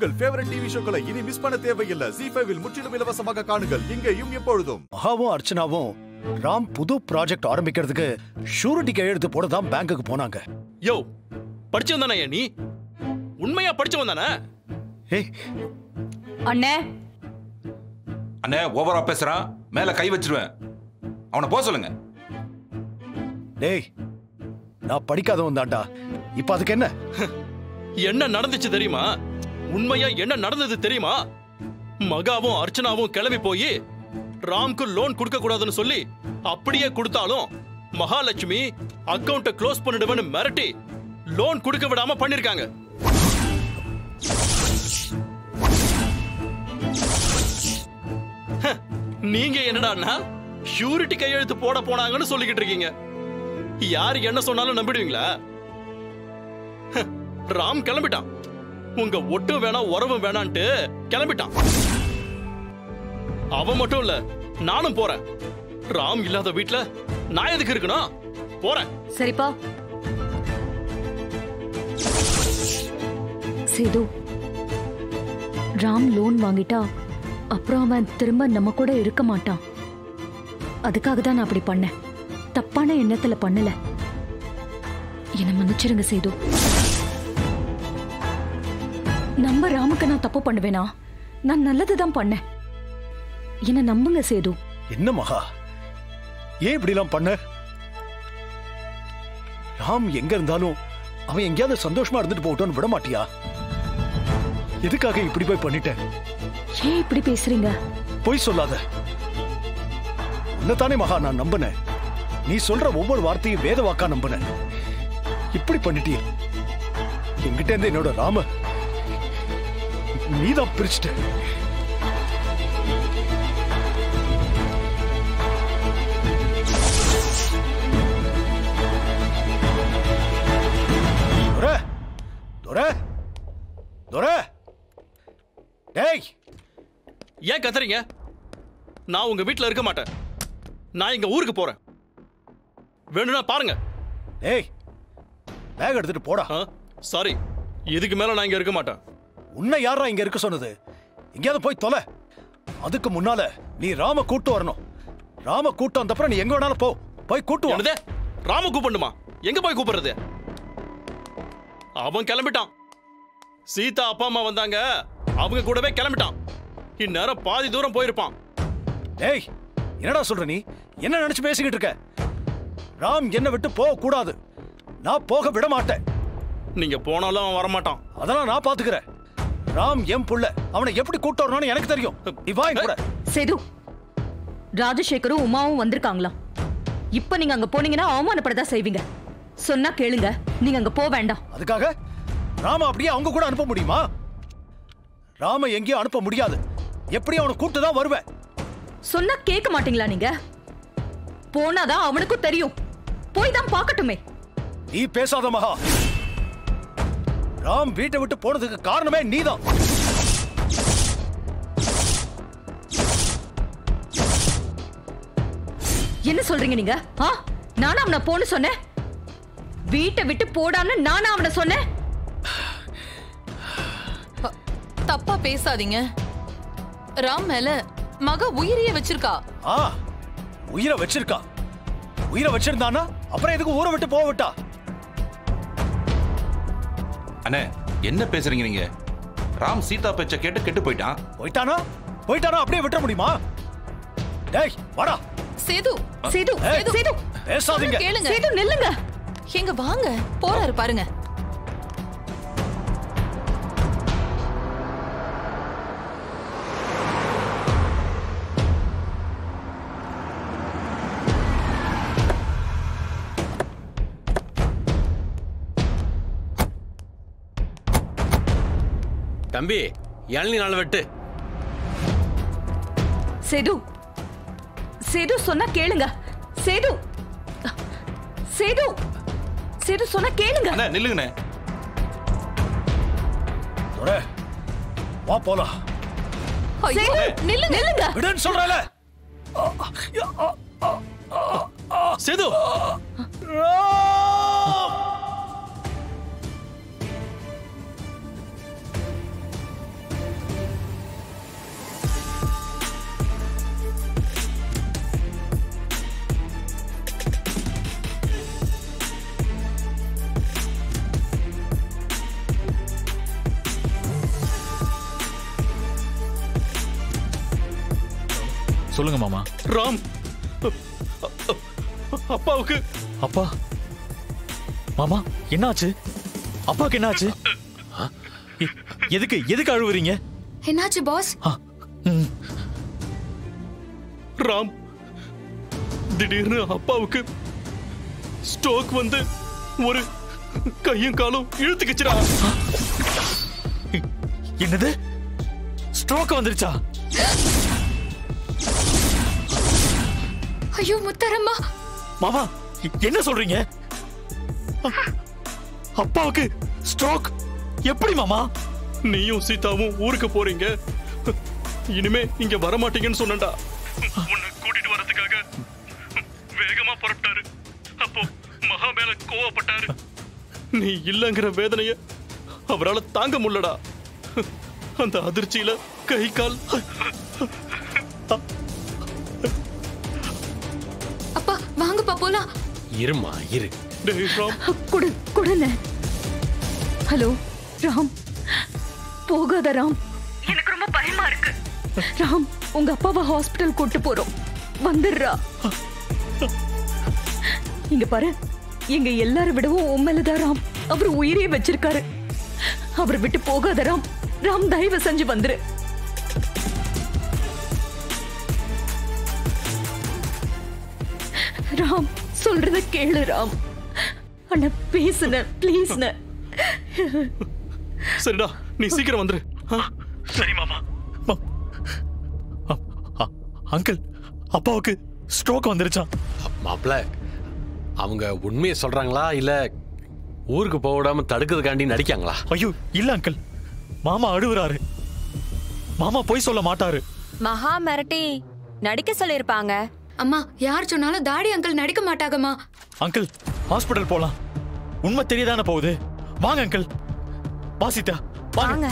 உங்கள் favourite TV ஷோக்களை இனி miss பண்ண தேவையில்லை ஜி ஃபைவில் முற்றிலும் இலவசமாக காணுங்கள் இங்கேயும் எப்பொழுதும் மகாவும் அர்ச்சனாவும் ராம் புது ப்ராஜெக்ட் ஆரம்பிக்கிறதுக்கு ஷூரிட்டி கையெழுத்து போட தான் பேங்க்குக்கு போனாங்க யோ படிச்சவன் தானே நீ உண்மையா படிச்சவன் தானே ஏய் அண்ணே அண்ணே ஓவரா பேசுறான் மேல கை வச்சிருவேன் அவனை போக சொல்லுங்க டேய் நான் படிக்காதவன் தான்டா இப்ப அதுக்கு என்ன என்ன நடந்துச்சு தெரியுமா உண்மையா என்ன நடந்தது தெரியுமா மகாவும் அர்ச்சனாவும் கிளம்பி போய் ராம்க்கு லோன் கொடுக்க கூடாதுன்னு சொல்லி அப்படியே கொடுத்தாலும் மகாலட்சுமி அக்கவுண்ட க்ளோஸ் பண்ணிடுவேன்னு மிரட்டி லோன் கொடுக்க விடாம பண்ணிருக்காங்க ஹ, நீங்க என்னடான்னா ஷூரிட்டி கையெழுத்து போட போனாங்கன்னு சொல்லிக்கிட்டு இருக்கீங்க யாரு என்ன சொன்னாலும் நம்பிடுவீங்களா ஹ, ராம் கிளம்பிட்டான் உங்க ஒட்டும் வேணாம் உறவும் வேணான்ட்டு கிளம்பிட்டான் அவன் மட்டும் இல்ல நானும் போறேன் ராம் இல்லாத வீட்ல நான் எதுக்கு இருக்கணும் போறேன் சரிப்பா சேது ராம் லோன் வாங்கிட்டா அப்புறம் அவன் திரும்ப நம்ம கூட இருக்க மாட்டான் அதுக்காக தான் நான் அப்படி பண்ணேன் தப்பான எண்ணத்துல பண்ணல என்ன மன்னிச்சிருங்க சேது நம்ம ராமுக்கு நான் தப்பு பண்ணுவேனா நான் நல்லதுதான் பண்ணேன் என்ன நம்புங்க சேது என்ன மகா ஏன் இப்படிலாம் பண்ண ராம் எங்க இருந்தாலும் அவன் எங்கேயாவது சந்தோஷமா இருந்துட்டு போகட்டும்னு விட மாட்டியா எதுக்காக இப்படி போய் பண்ணிட்டேன் ஏன் இப்படி பேசுறீங்க பொய் சொல்லாத உன்னைத்தானே மகா நான் நம்பினேன் நீ சொல்ற ஒவ்வொரு வார்த்தையும் வேத வாக்கா நம்பினேன் இப்படி பண்ணிட்டியே என்கிட்ட இருந்து என்னோட ராம நீதான் பிரிச்சுட்ட துரை துரை துரை டேய் ஏன் கத்துறீங்க நான் உங்க வீட்ல இருக்க மாட்டேன் நான் எங்க ஊருக்கு போறேன் வேணும்னா பாருங்க டேய் பேக் எடுத்துட்டு போடா சாரி இதுக்கு மேல நான் இங்க இருக்க மாட்டேன் உன்னை யாரா இங்க இருக்க சொன்னது எங்கேயாவது போய் தொலை அதுக்கு முன்னால நீ ராம கூட்டு வரணும் ராம கூட்டு வந்தப்புறம் நீ எங்க வேணாலும் போ போய் கூட்டு வா என்னது ராம கூப்பிடணுமா எங்க போய் கூப்பிடுறது அவன் கிளம்பிட்டான் சீதா அப்பா அம்மா வந்தாங்க அவங்க கூடவே கிளம்பிட்டான் இந்நேரம் பாதி தூரம் போயிருப்பான் டேய் என்னடா சொல்ற நீ என்ன நினைச்சு பேசிக்கிட்டு இருக்க ராம் என்ன விட்டு போக கூடாது நான் போக விட மாட்டேன் நீங்க போனாலும் அவன் வரமாட்டான் அதெல்லாம் நான் பாத்துக்கிறேன் ராம் என் புள்ள அவனை எப்படி கூட்டு வரணும்னு எனக்கு தெரியும் நீ வா என் கூட சேது ராஜசேகரும் உமாவும் வந்திருக்காங்களாம் இப்ப நீங்க அங்க போனீங்கன்னா அவமானப்படதான் செய்வீங்க சொன்னா கேளுங்க நீங்க அங்க போக வேண்டாம் அதுக்காக ராம அப்படியே அவங்க கூட அனுப்ப முடியுமா ராம எங்கேயும் அனுப்ப முடியாது எப்படி அவனை கூட்டு தான் வருவேன் சொன்னா கேட்க மாட்டீங்களா நீங்க போனாதான் அவனுக்கும் தெரியும் போய் தான் பார்க்கட்டுமே நீ பேசாத மகா ராம் வீட்டை விட்டு போனதுக்கு காரணமே நீதான் என்ன சொல்றீங்க நீங்க ஆ நானா அவனை போன்னு சொன்னேன் வீட்டை விட்டு போடான்னு நானா அவனை சொன்னேன் தப்பா பேசாதீங்க ராம் மேல மக உயிரிய வச்சிருக்கா ஆ உயிரை வச்சிருக்கா உயிரை வச்சிருந்தானா அப்புறம் எதுக்கு ஊரை விட்டு போக விட்டா அண்ணே என்ன பேசுறீங்க நீங்க ராம் சீதா பேச்ச கேட்டு கெட்டு போயிட்டான் போயிட்டானா போயிட்டானா அப்படியே விட்டுற முடியுமா டேய் வாடா சேது சேது ஏய், சேது பேசாதீங்க கேளுங்க சேது நில்லுங்க எங்க வாங்க போறாரு பாருங்க தம்பி இளநீ நாள் வெட்டு சேது சேது சொன்னா கேளுங்க சேது சேது சேது சொன்னா கேளுங்க அண்ணே நில்லுங்கண்ணே துரை, வா போலாம் ஐயோ, சேது நில்லுங்க நில்லுங்க விடுன்னு சொல்றல சேது சொல்லுங்க மாமா ராம் அப்பாவுக்கு அப்பா மாமா என்னாச்சு அப்பாவுக்கு என்னாச்சு எ- எதுக்கு எதுக்கு அழுவுறீங்க என்னாச்சு பாஸ் ஆ, ம், ராம் திடீர்னு அப்பாவுக்கு ஸ்ட்ரோக் வந்து ஒரு கையும் காலும் இழுத்துக்கிச்சுடா என்னது ஸ்ட்ரோக் வந்துருச்சா ஐயோ முத்தரம்மா மாமா எ- என்ன சொல்றீங்க அ- அப்பாவுக்கு ஸ்ட்ரோக் எப்படி மாமா நீயும் சீதாவும் ஊருக்கு போறீங்க இனிமே இங்க வர மாட்டீங்கன்னு சொன்னடா உன்னை கூட்டிட்டு வரதுக்காக வேகமா புறப்பட்டாரு அப்போ மகா மேல கோவப்பட்டாரு நீ இல்லங்கிற வேதனைய அவரால தாங்க முடியலடா அந்த அதிர்ச்சியில கை கால் அப்பா வாங்கப்பா போலாம் இருமா இரு டேய் ராம் குடு குடுன ஹலோ ராம் போகாத ராம் எனக்கு ரொம்ப பயமா இருக்கு ராம் உங்க அப்பாவை ஹாஸ்பிடல் கூட்டு போறோம் வந்துடுறா இங்க பாரு எங்க எல்லாரும் விடவும் உண்மையிலதான் ராம் அவர் உயிரே வச்சிருக்காரு அவர் விட்டு போகாத ராம் ராம் தயவு செஞ்சு வந்துரு ராம் சொல்றத கேளு ராம் அண்ணா பேசுன ப்ளீஸ்ண்ண சரிடா நீ சீக்கிரம் வந்துரு ஆ? சரி மாமா மா- அ- அ- அங்கிள் அப்பாவுக்கு ஸ்ட்ரோக் வந்துருச்சான் மாப்பிள அவங்க உண்மையை சொல்றாங்களா இல்ல ஊருக்கு போக விடாம தடுக்கிறதுக்காண்டி நடிக்காங்களா ஐயோ இல்ல அங்கிள் மாமா அழுவுறாரு மாமா போய் சொல்ல மாட்டாரு மகா மிரட்டி நடிக்க சொல்லிருப்பாங்க அம்மா யார் சொன்னாலும் தாடி அங்கிள் நடிக்க மாட்டாங்கம்மா அங்கிள் ஹாஸ்பிடல் போலாம் உண்மை தெரியதானே போகுது வாங்க அங்கிள் வாசித்தா வாங்க வாங்க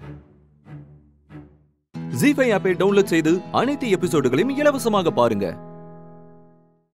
ஜி ஃபைவ் ஆப்பை டவுன்லோட் செய்து அனைத்து எபிசோடுகளையும் இலவசமாக பாருங்க